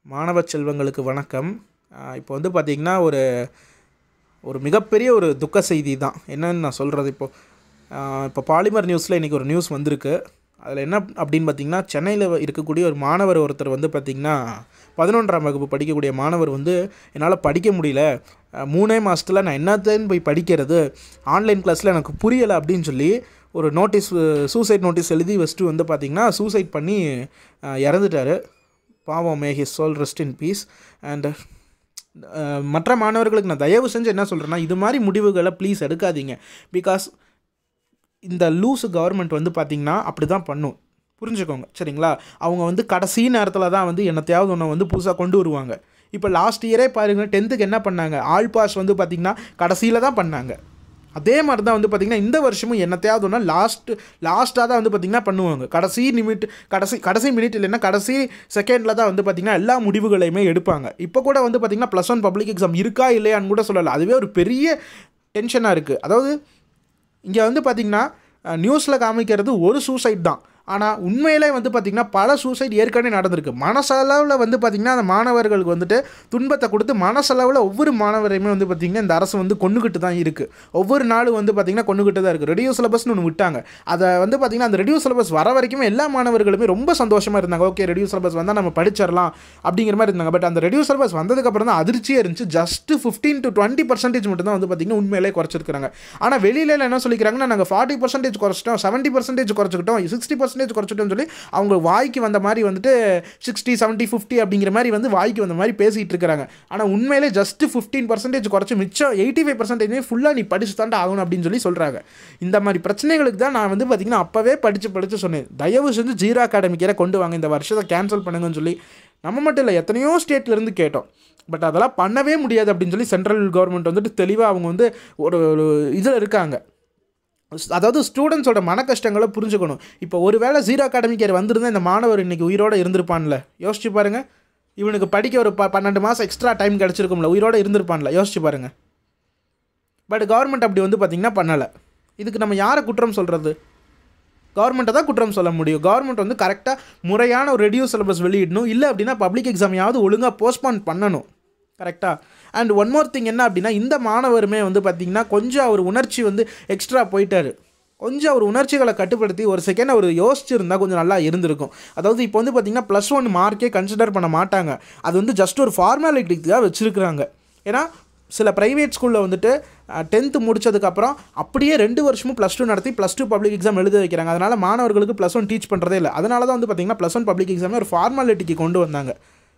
மாணவ செல்வங்களுக்கு வணக்கம் இப்போ வந்து பார்த்திங்கன்னா ஒரு ஒரு மிகப்பெரிய ஒரு துக்க செய்தி தான் என்னன்னு நான் சொல்கிறது இப்போ இப்போ பாலிமர் நியூஸில் இன்றைக்கி ஒரு நியூஸ் வந்திருக்கு அதில் என்ன அப்படின்னு பார்த்தீங்கன்னா சென்னையில் இருக்கக்கூடிய ஒரு மாணவர் ஒருத்தர் வந்து பார்த்திங்கன்னா பதினொன்றாம் வகுப்பு படிக்கக்கூடிய மாணவர் வந்து என்னால் படிக்க முடியல அஹ், மூணே மாதத்தில் நான் என்னத்தையும் போய் படிக்கிறது ஆன்லைன் கிளாஸில் எனக்கு புரியலை அப்படின்னு சொல்லி ஒரு நோட்டீஸ் சூசைட் நோட்டீஸ் எழுதி வச்சுட்டு வந்து பார்த்திங்கன்னா சூசைட் பண்ணி அஹ், இறந்துட்டாரு பாவம் may his soul rest in peace and மற்ற மாணவர்களுக்கு நான் தயவு செஞ்சு என்ன சொல்கிறேன்னா இது மாதிரி முடிவுகளை ப்ளீஸ் எடுக்காதீங்க பிகாஸ் இந்த லூஸு கவர்மெண்ட் வந்து பார்த்திங்கன்னா அப்படி தான் பண்ணும் புரிஞ்சுக்கோங்க சரிங்களா அவங்க வந்து கடைசி நேரத்தில் தான் வந்து என்னத்தையாவது ஒன்று வந்து புதுசாக கொண்டு வருவாங்க இப்போ லாஸ்ட் இயரே பாருங்கள் டென்த்துக்கு என்ன பண்ணாங்க ஆல் பாஸ் வந்து பார்த்திங்கன்னா கடைசியில் தான் பண்ணாங்க அதே மாதிரி தான் வந்து பார்த்திங்கன்னா இந்த வருஷமும் என்னத்தையாவது ஒன்று லாஸ்ட் லாஸ்ட்டாக தான் வந்து பார்த்திங்கன்னா பண்ணுவாங்க கடைசி நிமிட் கடைசி கடைசி மினிட் இல்லைன்னா கடைசி செகண்டில் தான் வந்து பார்த்திங்கன்னா எல்லா முடிவுகளையுமே எடுப்பாங்க இப்போ கூட வந்து பார்த்திங்கன்னா ப்ளஸ் ஒன் பப்ளிக் எக்ஸாம் இருக்கா இல்லையான்னு கூட சொல்லலை அதுவே ஒரு பெரிய டென்ஷனாக இருக்குது அதாவது இங்கே வந்து பார்த்திங்கன்னா நியூஸில் காமிக்கிறது ஒரு சூசைட் தான் ஆனால் உண்மையிலே வந்து பார்த்திங்கன்னா பல சூசைட் ஏற்கனவே நடந்திருக்கு மனசளவில் வந்து பார்த்திங்கன்னா அந்த மாணவர்களுக்கு வந்துட்டு துன்பத்தை கொடுத்து மனசளவில் ஒவ்வொரு மாணவரையுமே வந்து பார்த்திங்கன்னா இந்த அரசு வந்து கொண்டுகிட்டு தான் இருக்குது ஒவ்வொரு நாளும் வந்து பார்த்திங்கன்னா கொண்டுகிட்டு தான் இருக்குது ரெடியூ சிலபஸ்னு ஒன்று விட்டாங்க அதை வந்து பார்த்திங்கன்னா அந்த ரெடியூ சிலபஸ் வர வரைக்குமே எல்லா மாணவர்களுமே ரொம்ப சந்தோஷமாக இருந்தாங்க ஓகே ரெடியூ சிலபஸ் வந்தால் நம்ம படிச்சிடலாம் அப்படிங்கிற மாதிரி இருந்தாங்க பட் அந்த ரெடியூ சிலபஸ் வந்ததுக்கப்புறம் தான் அதிர்ச்சியாக இருந்துச்சு just fifteen to twenty percentage மட்டும் தான் வந்து பார்த்திங்கன்னா உண்மையிலே குறைச்சிருக்காங்க ஆனால் வெளியில என்ன சொல்லிக்கிறாங்கன்னா நாங்கள் ஃபார்ட்டி பர்சன்டேஜ் குறைச்சிட்டோம் செவன்ட்டி பர்சன்டேஜ் குறைச்சிக்கிட்டோம் சிக்ஸ்டி பர்சன்டேஜ் குறைச்சிட்டோம்னு சொல்லி அவங்க வாய்க்கு வந்த மாதிரி வந்துட்டு சிக்ஸ்டி செவன்ட்டி ஃபிஃப்டி அப்படிங்கிற மாதிரி வந்து வாய்க்கு வந்த மாதிரி பேசிகிட்டு இருக்கிறாங்க ஆனால் உண்மையிலே ஜஸ்ட் ஃபிஃப்டீன் பர்சன்டேஜ் குறைச்சி மிச்சம் எயிட்டி ஃபைவ் பர்சன்டேஜ் ஃபுல்லாக நீ படிச்சு தாண்டா ஆகணும் அப்படின்னு சொல்லி சொல்கிறாங்க இந்த மாதிரி பிரச்சனைகளுக்கு தான் நான் வந்து பார்த்திங்கன்னா அப்போவே படித்து படித்து சொன்னேன் தயவு செஞ்சு ஜீரோ அகாடமிக்கரை கொண்டு வாங்க இந்த வருஷத்தை கேன்சல் பண்ணுங்கன்னு சொல்லி நம்ம மட்டும் இல்லை எத்தனையோ ஸ்டேட்லேருந்து கேட்டோம் பட் அதெல்லாம் பண்ணவே முடியாது அப்படின்னு சொல்லி சென்ட்ரல் கவர்மெண்ட் வந்துட்டு தெளிவாக அவங்க வந்து ஒரு ஒரு இதில் இருக்காங்க அதாவது ஸ்டூடெண்ட்ஸோட மன கஷ்டங்களை புரிஞ்சுக்கணும் இப்போ ஒரு வேளை ஜீரோ அகாடமிக் இயர் வந்திருந்தா இந்த மாணவர் இன்னைக்கு உயிரோடு இருந்திருப்பான்ல யோசிச்சு பாருங்க இவனுக்கு படிக்க ஒரு ப பன்னெண்டு மாதம் எக்ஸ்ட்ரா டைம் கிடச்சிருக்கும்ல உயிரோடு இருந்திருப்பான்ல யோசிச்சு பாருங்க பட் கவர்மெண்ட் அப்படி வந்து பார்த்திங்கன்னா பண்ணலை இதுக்கு நம்ம யாரை குற்றம் சொல்கிறது கவர்மெண்ட்டை தான் குற்றம் சொல்ல முடியும் கவர்மெண்ட் வந்து கரெக்டாக முறையான ஒரு ரெடியூஸ் சிலபஸ் வெளியிடணும் இல்லை அப்படின்னா பப்ளிக் எக்ஸாமையாவது ஒழுங்காக போஸ்ட்பான் பண்ணணும் கரெக்டாக அண்ட் ஒன் மோர் திங் என்ன அப்படின்னா இந்த மாணவருமே வந்து பார்த்திங்கன்னா கொஞ்சம் அவர் உணர்ச்சி வந்து எக்ஸ்ட்ரா போயிட்டாரு கொஞ்சம் அவர் உணர்ச்சிகளை கட்டுப்படுத்தி ஒரு செகண்ட் அவர் யோசிச்சிருந்தா கொஞ்சம் நல்லா இருந்திருக்கும் அதாவது இப்போ வந்து பார்த்திங்கன்னா ப்ளஸ் ஒன் மார்க்கே கன்சிடர் பண்ண மாட்டாங்க அது வந்து ஜஸ்ட் ஒரு ஃபார்மாலிட்டிக்காக வச்சுருக்குறாங்க ஏன்னா சில ப்ரைவேட் ஸ்கூலில் வந்துட்டு டென்த்து முடிச்சதுக்கப்புறம் அப்படியே ரெண்டு வருஷமும் ப்ளஸ் டூ நடத்தி ப்ளஸ் டூ பப்ளிக் எக்ஸாம் எழுத வைக்கிறாங்க அதனால் மாணவர்களுக்கு ப்ளஸ் ஒன் டீச் பண்ணுறதே இல்லை அதனால தான் வந்து பார்த்திங்கன்னா ப்ளஸ் ஒன் பப்ளிக் எக்ஸாமே ஒரு ஃபார்மாலிட்டிக்கு கொண்டு வந்தாங்க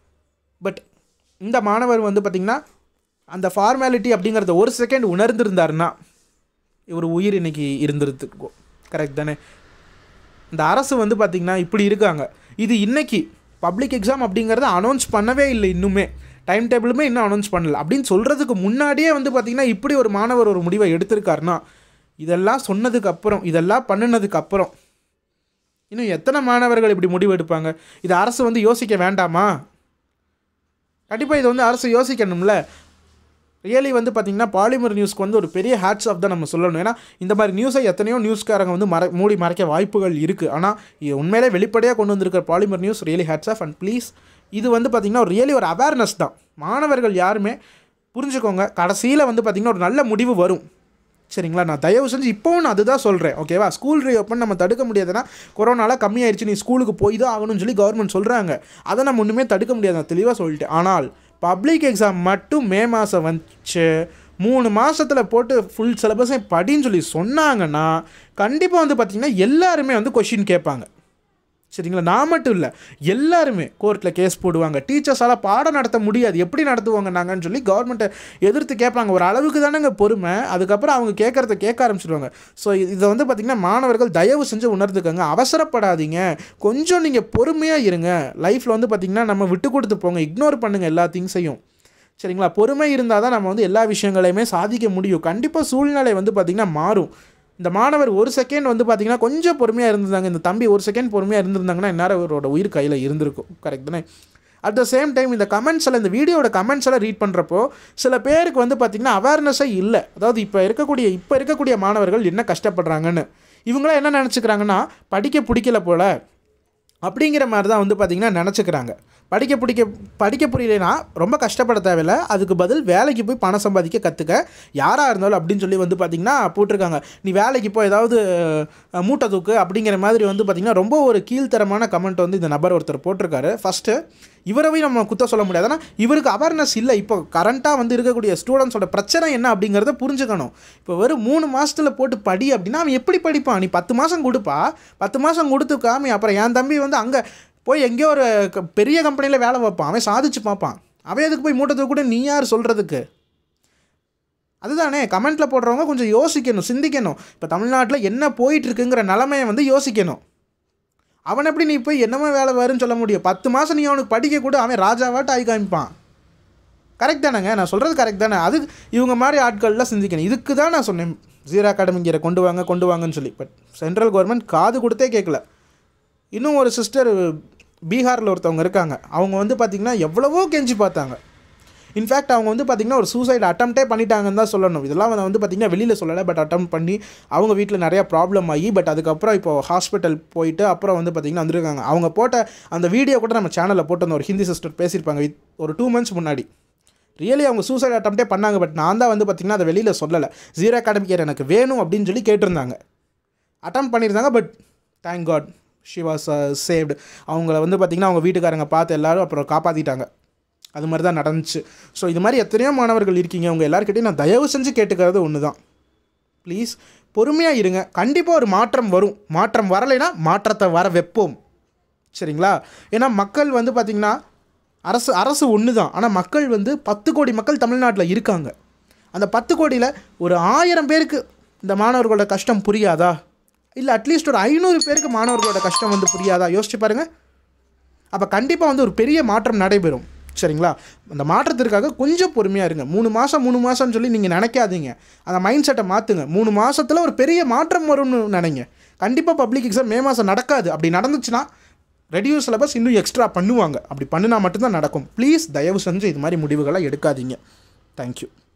பட் இந்த மாணவர் வந்து பார்த்திங்கன்னா அந்த ஃபார்மாலிட்டி அப்படிங்கிறத ஒரு செகண்ட் உணர்ந்திருந்தாருன்னா இவர் உயிர் இன்னைக்கு இருந்திருக்கும் கரெக்ட் தானே இந்த அரசு வந்து பார்த்திங்கன்னா இப்படி இருக்காங்க இது இன்னைக்கு பப்ளிக் எக்ஸாம் அப்படிங்கிறத அனௌன்ஸ் பண்ணவே இல்லை இன்னுமே டைம் டேபிளுமே இன்னும் அனௌன்ஸ் பண்ணல அப்படின்னு சொல்கிறதுக்கு முன்னாடியே வந்து பார்த்திங்கன்னா இப்படி ஒரு மாணவர் ஒரு முடிவை எடுத்திருக்காருன்னா இதெல்லாம் சொன்னதுக்கு அப்புறம் இதெல்லாம் பண்ணினதுக்கு அப்புறம் இன்னும் எத்தனை மாணவர்கள் இப்படி முடிவு எடுப்பாங்க இது அரசு வந்து யோசிக்க வேண்டாமா கண்டிப்பாக இதை வந்து அரசு யோசிக்கணும்ல ரியலி வந்து பார்த்திங்கன்னா பாலிமர் நியூஸ்க்கு வந்து ஒரு பெரிய ஹேட்ஸ் ஆஃப் தான் நம்ம சொல்லணும் ஏன்னா இந்த மாதிரி நியூஸை எத்தனையோ நியூஸ்காரங்க வந்து மற மூடி மறைக்க வாய்ப்புகள் இருக்குது ஆனால் இது உண்மையிலே வெளிப்படையாக கொண்டு வந்திருக்கிற Polymer news really hats off and please இது வந்து பார்த்திங்கன்னா ஒரு ரியலி ஒரு அவேர்னஸ் தான் மாணவர்கள் யாருமே புரிஞ்சுக்கோங்க கடைசியில் வந்து பார்த்திங்கன்னா ஒரு நல்ல முடிவு வரும் சரிங்களா நான் தயவு செஞ்சு இப்போவும் நான் அதுதான் சொல்கிறேன் ஓகேவா ஸ்கூல் ரீஓப்பன் நம்ம தடுக்க முடியாதுன்னா கொரோனால கம்மியாயிருச்சு நீ ஸ்கூலுக்கு போய் தான் ஆகணும்னு சொல்லி கவர்மெண்ட் சொல்கிறாங்க அதை நம்ம ஒன்றுமே தடுக்க முடியாது நான் தெளிவாக சொல்லிட்டேன் ஆனால் பப்ளிக் எக்ஸாம் மட்டும் மே மாதம் வந்துச்சு மூணு மாதத்தில் போட்டு ஃபுல் சிலபஸை படின்னு சொல்லி சொன்னாங்கன்னா கண்டிப்பாக வந்து பார்த்திங்கன்னா எல்லாருமே வந்து கொஷின் கேட்பாங்க சரிங்களா நான் மட்டும் இல்லை எல்லாருமே கோர்ட்டில் கேஸ் போடுவாங்க டீச்சர்ஸால் பாடம் நடத்த முடியாது எப்படி நடத்துவாங்க நாங்கன்னு சொல்லி கவர்மெண்ட்டை எதிர்த்து கேட்பாங்க ஒரு அளவுக்கு தானேங்க பொறுமை அதுக்கப்புறம் அவங்க கேட்குறத கேட்க ஆரம்பிச்சிடுவாங்க ஸோ இதை வந்து பார்த்திங்கன்னா மாணவர்கள் தயவு செஞ்சு உணர்ந்துக்கோங்க அவசரப்படாதீங்க கொஞ்சம் நீங்கள் பொறுமையாக இருங்க லைஃப்பில் வந்து பார்த்திங்கன்னா நம்ம விட்டு கொடுத்து போங்க இக்னோர் பண்ணுங்கள் எல்லா திங்ஸையும் சரிங்களா பொறுமை இருந்தால் தான் நம்ம வந்து எல்லா விஷயங்களையுமே சாதிக்க முடியும் கண்டிப்பாக சூழ்நிலை வந்து பார்த்திங்கன்னா மாறும் இந்த மாணவர் ஒரு செகண்ட் வந்து பார்த்திங்கன்னா கொஞ்சம் பொறுமையாக இருந்திருந்தாங்க இந்த தம்பி ஒரு செகண்ட் பொறுமையாக இருந்திருந்தாங்கன்னா இந்நேரம் அவரோட உயிர் கையில் இருந்திருக்கும் கரெக்ட் தானே அட் த சேம் டைம் இந்த கமெண்ட்ஸ் எல்லாம் இந்த வீடியோட கமெண்ட்ஸ் எல்லாம் ரீட் பண்ணுறப்போ சில பேருக்கு வந்து பார்த்திங்கன்னா அவேர்னஸே இல்லை அதாவது இப்போ இருக்கக்கூடிய இப்போ இருக்கக்கூடிய மாணவர்கள் என்ன கஷ்டப்படுறாங்கன்னு இவங்களாம் என்ன நினச்சிக்கிறாங்கன்னா படிக்க பிடிக்கல போல் அப்படிங்கிற மாதிரி தான் வந்து பார்த்திங்கன்னா நினச்சிக்கிறாங்க படிக்க பிடிக்க படிக்க புரியலைன்னா ரொம்ப கஷ்டப்பட தேவையில்ல அதுக்கு பதில் வேலைக்கு போய் பணம் சம்பாதிக்க கற்றுக்க யாராக இருந்தாலும் அப்படின்னு சொல்லி வந்து பார்த்திங்கன்னா போட்டிருக்காங்க நீ வேலைக்கு போய் ஏதாவது அஹ், மூட்டை தூக்கு அப்படிங்கிற மாதிரி வந்து பார்த்திங்கன்னா ரொம்ப ஒரு கீழ்த்தரமான கமெண்ட் வந்து இந்த நபர் ஒருத்தர் போட்டிருக்காரு ஃபஸ்ட்டு இவரவே நம்ம குத்த சொல்ல முடியாது ஆனால் இவருக்கு அவேர்னஸ் இல்லை இப்போ கரண்ட்டாக வந்து இருக்கக்கூடிய ஸ்டூடெண்ட்ஸோட பிரச்சனை என்ன அப்படிங்கிறத புரிஞ்சுக்கணும் இப்போ வெறும் மூணு மாதத்தில் போட்டு படி அப்படின்னா அவன் எப்படி படிப்பான் நீ பத்து மாதம் கொடுப்பா பத்து மாதம் கொடுத்து காமி அப்புறம் என் தம்பி வந்து அங்கே போய் எங்கேயோ ஒரு க- பெரிய கம்பெனியில் வேலை பார்ப்பான் அவன் சாதிச்சு பார்ப்பான் அவன் எதுக்கு போய் மூட்டை கூட நீ யார் சொல்கிறதுக்கு அதுதானே கமெண்ட்டில் போடுறவங்க கொஞ்சம் யோசிக்கணும் சிந்திக்கணும் இப்போ தமிழ்நாட்டில் என்ன போயிட்டு இருக்குங்கிற நிலமையை வந்து யோசிக்கணும் அவன் எப்படி நீ போய் என்னமோ வேலை வருன்னு சொல்ல முடியும் பத்து மாதம் நீ அவனுக்கு படிக்க கூட அவன் ராஜாவாட்டு ஆகி காமிப்பான் கரெக்ட் தானேங்க நான் சொல்கிறது கரெக்ட் தானே அது இவங்க மாதிரி ஆட்கள்லாம் சிந்திக்கணும் இதுக்கு தான் நான் சொன்னேன் ஜீரோ அகாடமிங்கிற கொண்டு வாங்க கொண்டு வாங்கன்னு சொல்லி பட் சென்ட்ரல் கவர்மெண்ட் காது கொடுத்தே கேட்கல இன்னும் ஒரு சிஸ்டர் பீகாரில் ஒருத்தவங்க இருக்காங்க அவங்க வந்து பார்த்திங்கன்னா எவ்வளவோ கெஞ்சி பார்த்தாங்க இன்ஃபேக்ட் அவங்க வந்து பார்த்திங்கன்னா ஒரு சூசைட் அட்டம்ப்டே பண்ணிட்டாங்கன்னு தான் சொல்லணும் இதெல்லாம் வந்து வந்து பார்த்திங்கன்னா வெளியில் சொல்லலை பட் அட்டம் பண்ணி அவங்க வீட்டில் நிறையா ப்ராப்ளம் ஆகி பட் அதுக்கப்புறம் இப்போ ஹாஸ்பிட்டல் போயிட்டு அப்புறம் வந்து பார்த்திங்கன்னா வந்திருக்காங்க அவங்க போட்ட அந்த வீடியோ கூட நம்ம சேனலில் போட்டு அந்த ஒரு ஹிந்தி சிஸ்டர் பேசியிருப்பாங்க with- ஒரு டூ மந்த்ஸ் முன்னாடி ரியலி அவங்க சூசைட் அட்டம்ப்டே பண்ணாங்க பட் நான் தான் வந்து பார்த்திங்கன்னா அதை வெளியில் சொல்லலை ஜீரோ அகாடமிக் இயர் எனக்கு வேணும் அப்படின்னு சொல்லி கேட்டிருந்தாங்க அட்டம் பண்ணியிருந்தாங்க but thank god she was saved அவங்கள வந்து பார்த்திங்கன்னா அவங்க வீட்டுக்காரங்க பார்த்து எல்லாரும் அப்புறம் காப்பாற்றிட்டாங்க அது மாதிரி தான் நடந்துச்சு ஸோ இது மாதிரி எத்தனையோ மாணவர்கள் இருக்கீங்க உங்கள் எல்லாருக்கிட்டையும் நான் தயவு செஞ்சு கேட்டுக்கிறது ஒன்று தான் ப்ளீஸ் பொறுமையாக இருங்க கண்டிப்பாக ஒரு மாற்றம் வரும் மாற்றம் வரலைன்னா மாற்றத்தை வர வைப்போம் சரிங்களா ஏன்னா மக்கள் வந்து பார்த்திங்கன்னா அரசு அரசு ஒன்று தான் ஆனால் மக்கள் வந்து பத்து கோடி மக்கள் தமிழ்நாட்டில் இருக்காங்க அந்த பத்து கோடியில் ஒரு ஆயிரம் பேருக்கு இந்த மாணவர்களோட கஷ்டம் புரியாதா இல்லை அட்லீஸ்ட் ஒரு ஐநூறு பேருக்கு மாணவர்களோட கஷ்டம் வந்து புரியாதா யோசிச்சு பாருங்கள் அப்போ கண்டிப்பாக வந்து ஒரு பெரிய மாற்றம் நடைபெறும் சரிங்களா அந்த மாற்றத்திற்காக கொஞ்சம் பொறுமையாக இருங்க மூணு மாதம் மூணு மாதம்னு சொல்லி நீங்கள் நினைக்காதீங்க அந்த மைண்ட் செட்டை மாற்றுங்க மூணு மாதத்தில் ஒரு பெரிய மாற்றம் வரும்னு நினைங்க கண்டிப்பாக பப்ளிக் எக்ஸாம் மே மாதம் நடக்காது அப்படி நடந்துச்சுன்னா ரெடியூஸ் சிலபஸ் இன்னும் எக்ஸ்ட்ரா பண்ணுவாங்க அப்படி பண்ணினா மட்டும்தான் நடக்கும் ப்ளீஸ் தயவு செஞ்சு இது மாதிரி முடிவுகளை எடுக்காதீங்க தேங்க்யூ